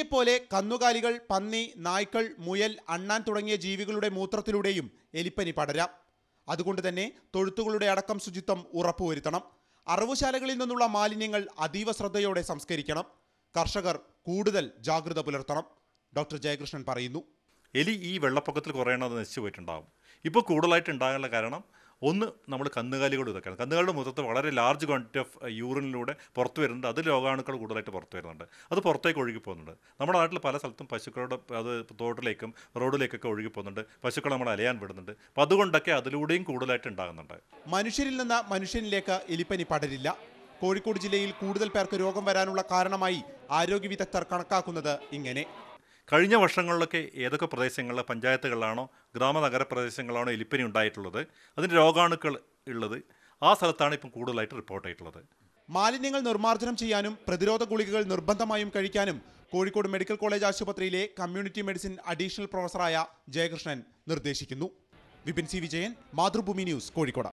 എലിയെപ്പോലെ കന്നുകാലികൾ പന്നി നായ്ക്കൾ മുയൽ അണ്ണാൻ തുടങ്ങിയ ജീവികളുടെ മൂത്രത്തിലൂടെയും എലിപ്പനി പടരാം അതുകൊണ്ട് തന്നെ തൊഴുത്തുകളുടെ അടക്കം ശുചിത്വം ഉറപ്പുവരുത്തണം അറവുശാലകളിൽ നിന്നുള്ള മാലിന്യങ്ങൾ അതീവ ശ്രദ്ധയോടെ സംസ്കരിക്കണം കർഷകർ കൂടുതൽ ജാഗ്രത പുലർത്തണം ഡോക്ടർ ജയകൃഷ്ണൻ പറയുന്നു എലി ഈ വെള്ളപ്പൊക്കത്തിൽ കുറയണം അത് നശിച്ചു പോയിട്ടുണ്ടാകും ഇപ്പോൾ കൂടുതലായിട്ട് ഉണ്ടാകാനുള്ള കാരണം ഒന്ന് നമ്മൾ കന്നുകാലികൾ ഇതൊക്കെയാണ് കന്നുകാലിയുടെ മുഖത്ത് വളരെ ലാർജ് ക്വാണ്ടിറ്റി ഓഫ് യൂറിനിലൂടെ പുറത്ത് വരുന്നുണ്ട് അത് രോഗാണുക്കൾ കൂടുതലായിട്ട് പുറത്ത് വരുന്നുണ്ട് അത് പുറത്തേക്ക് ഒഴുകി പോകുന്നുണ്ട് നമ്മുടെ നാട്ടിൽ പല സ്ഥലത്തും പശുക്കളുടെ അത് തോട്ടിലേക്കും റോഡിലേക്കൊക്കെ ഒഴുകി പോകുന്നുണ്ട് പശുക്കൾ നമ്മൾ അലയാൻ വിടുന്നുണ്ട് അപ്പോൾ അതുകൊണ്ടൊക്കെ അതിലൂടെയും കൂടുതലായിട്ട് ഉണ്ടാകുന്നുണ്ട് മനുഷ്യരിൽ നിന്ന് മനുഷ്യനിലേക്ക് എലിപ്പനി പടരില്ല കോഴിക്കോട് ജില്ലയിൽ കൂടുതൽ പേർക്ക് രോഗം വരാനുള്ള കാരണമായി ആരോഗ്യ വിദഗ്ധർ കണക്കാക്കുന്നത് ഇങ്ങനെ കഴിഞ്ഞ വർഷങ്ങളിലൊക്കെ ഏതൊക്കെ പ്രദേശങ്ങളിൽ പഞ്ചായത്തുകളിലാണോ ഗ്രാമ നഗര പ്രദേശങ്ങളാണോ എലിപ്പനി ഉണ്ടായിട്ടുള്ളത് അതിന് രോഗാണുക്കൾ ഉള്ളത് ആ സ്ഥലത്താണ് ഇപ്പം കൂടുതലായിട്ട് റിപ്പോർട്ട് ആയിട്ടുള്ളത് മാലിന്യങ്ങൾ നിർമ്മാർജ്ജനം ചെയ്യാനും പ്രതിരോധ ഗുളികകൾ നിർബന്ധമായും കഴിക്കാനും കോഴിക്കോട് മെഡിക്കൽ കോളേജ് ആശുപത്രിയിലെ കമ്മ്യൂണിറ്റി മെഡിസിൻ അഡീഷണൽ പ്രൊഫസറായ ജയകൃഷ്ണൻ നിർദ്ദേശിക്കുന്നു വിപിൻ സി വിജയൻ മാതൃഭൂമി ന്യൂസ് കോഴിക്കോട്